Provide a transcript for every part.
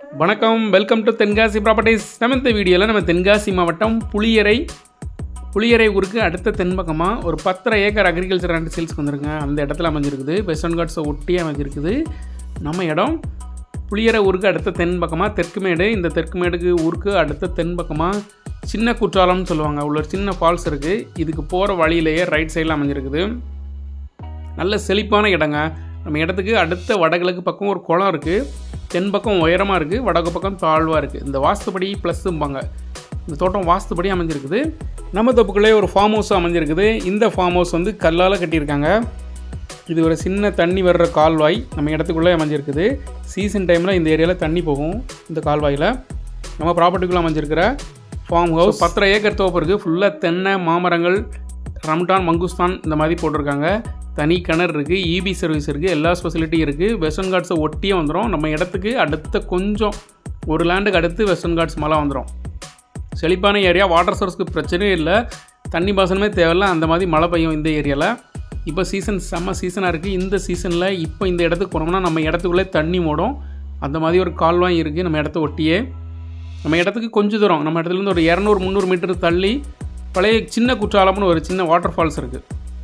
வணக்கம் welcome to Tenkasi properties நம்ம இந்த வீடியோவில் நம்ம தென்காசி மாவட்டம் புளியரை புளியரை ஊருக்கு அடுத்த தென்பக்கமாக ஒரு பத்தரை ஏக்கர் அக்ரிகல்ச்சர் அண்ட் சேல்ஸ்க்கு வந்துருங்க அந்த இடத்துல அமைஞ்சிருக்குது வெஸ்டர்ன் காட்ஸை ஒட்டி அமைஞ்சிருக்குது நம்ம இடம் புளியரை ஊருக்கு அடுத்த தென்பக்கமாக தெற்குமேடு இந்த தெற்குமேடுக்கு ஊருக்கு அடுத்த தென்பக்கமாக சின்ன குற்றாலம்னு சொல்லுவாங்க உள்ள ஒரு சின்ன ஃபால்ஸ் இருக்குது இதுக்கு போகிற வழியிலேயே ரைட் சைடில் அமைஞ்சிருக்குது நல்ல செழிப்பான இடங்க நம்ம இடத்துக்கு அடுத்த வடகிழக்கு பக்கம் ஒரு குளம் இருக்குது தென் பக்கம் உயரமாக இருக்குது வடக்கு பக்கம் தாழ்வாக இருக்குது இந்த வாஸ்துபடி ப்ளஸ்ஸும்பாங்க இந்த தோட்டம் வாஸ்துபடி அமைஞ்சிருக்குது நம்ம தொப்புக்குள்ளே ஒரு ஃபார்ம் ஹவுஸ் அமைஞ்சிருக்குது இந்த ஃபார்ம் ஹவுஸ் வந்து கல்லால் கட்டியிருக்காங்க இது ஒரு சின்ன தண்ணி வர்ற கால்வாய் நம்ம இடத்துக்குள்ளே அமைஞ்சிருக்குது சீசன் டைமில் இந்த ஏரியாவில் தண்ணி போகும் இந்த கால்வாயில் நம்ம ப்ராப்பர்ட்டிக்குள்ளே அமைஞ்சிருக்கிற ஃபார்ம் ஹவுஸ் பத்தரை ஏக்கர் தோப்பு இருக்குது ஃபுல்லாக தென்னை மாமரங்கள் ரம்டான் மங்குஸ்தான் இந்த மாதிரி போட்டிருக்காங்க தனி கிணறு இருக்குது இபி சர்வீஸ் இருக்குது எல்லா ஃபெசிலிட்டியும் இருக்குது வெஸ்டர்ன் காட்ஸை ஒட்டியே வந்துடும் நம்ம இடத்துக்கு அடுத்த கொஞ்சம் ஒரு லேண்டுக்கு அடுத்து வெஸ்டர்ன் காட்ஸ் மலை வந்துடும் செழிப்பான ஏரியா வாட்டர் சோர்ஸ்க்கு பிரச்சனையே இல்லை தண்ணி பாசனமே தேவையில்ல அந்த மாதிரி மழை பெய்யும் இந்த ஏரியாவில் இப்போ சீசன் செம்ம சீசனாக இருக்குது இந்த சீசனில் இப்போ இந்த இடத்துக்கு போனோம்னா நம்ம இடத்துக்குள்ளே தண்ணி மூடும் அந்த மாதிரி ஒரு கால்வாய் இருக்குது நம்ம இடத்த ஒட்டியே நம்ம இடத்துக்கு கொஞ்சம் தூரம் நம்ம இடத்துலேருந்து ஒரு இரநூறு முந்நூறு மீட்டர் தள்ளி பழைய சின்ன குற்றாலம்னு ஒரு சின்ன வாட்டர் ஃபால்ஸ் இருக்குது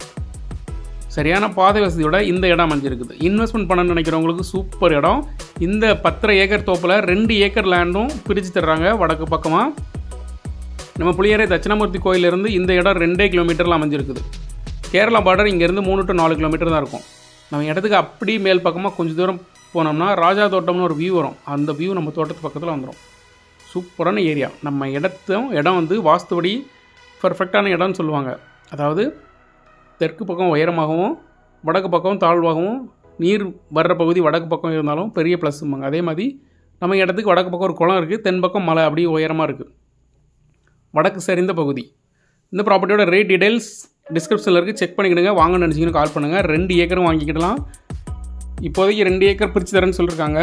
சரியான பாதை வசதியோட இந்த இடம் அமைஞ்சிருக்குது இன்வெஸ்ட்மெண்ட் பண்ண நினைக்கிறவங்களுக்கு சூப்பர் இடம் இந்த பத்தரை ஏக்கர் தோப்பில் ரெண்டு ஏக்கர் லேண்டும் பிரித்து தர்றாங்க வடக்கு பக்கமாக நம்ம புளியரை தட்சிணாமூர்த்தி கோயிலிருந்து இந்த இடம் ரெண்டே கிலோமீட்டரில் அமைஞ்சிருக்குது கேரளா பார்டர் இங்கேருந்து மூணு டு நாலு கிலோமீட்டர் தான் இருக்கும் நம்ம இடத்துக்கு அப்படி மேல் பக்கமாக கொஞ்சம் தூரம் போனோம்னா ராஜா தோட்டம்னு ஒரு வியூ வரும் அந்த வியூ நம்ம தோட்டத்து பக்கத்தில் வந்துடும் சூப்பரான ஏரியா நம்ம இடத்தும் இடம் வந்து வாஸ்துபடி பர்ஃபெக்டான இடம்னு சொல்லுவாங்க அதாவது தெற்கு பக்கம் உயரமாகவும் வடக்கு பக்கம் தாழ்வாகவும் நீர் வர்ற பகுதி வடக்கு பக்கம் இருந்தாலும் பெரிய ப்ளஸ்ஸும்பாங்க அதே மாதிரி நம்ம இடத்துக்கு வடக்கு பக்கம் ஒரு குளம் இருக்குது தென் பக்கம் மலை அப்படியே உயரமாக இருக்குது வடக்கு சரிந்த பகுதி இந்த ப்ராப்பர்ட்டியோட ரேட் டீடைல்ஸ் டிஸ்கிரிப்ஷனில் இருக்குது செக் பண்ணிக்கிடுங்க வாங்க நினச்சிங்கன்னு கால் பண்ணுங்கள் ரெண்டு ஏக்கரும் வாங்கிக்கிடலாம் இப்போதைக்கு ரெண்டு ஏக்கர் பிரித்து தரேன்னு சொல்லியிருக்காங்க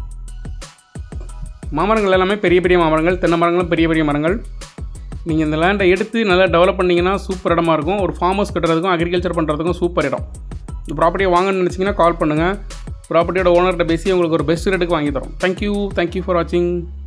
மாமரங்கள் எல்லாமே பெரிய பெரிய மாமரங்கள் தென்னை மரங்களும் பெரிய பெரிய மரங்கள் நீங்கள் இந்த லேண்டை எடுத்து நல்லா டெவலப் பண்ணிங்கன்னா சூப்பர் இடமா இருக்கும் ஒரு ஃபார்ம் ஹவுஸ் கட்டுறதுக்கும் அக்ரிகல்ச்சர் பண்ணுறதுக்கும் சூப்பர் இடம் இந்த ப்ராப்பர்ட்டியை வாங்கணும்னு நினச்சிங்கன்னா கால் பண்ணுங்கள் ப்ராப்பர்ட்டியோட ஓனர்கிட்ட பேசி உங்களுக்கு ஒரு பெஸ்ட் ரேட்டுக்கு வாங்கி தரோம் தேங்க்யூ தேங்க்யூ ஃபார் வாட்சிங்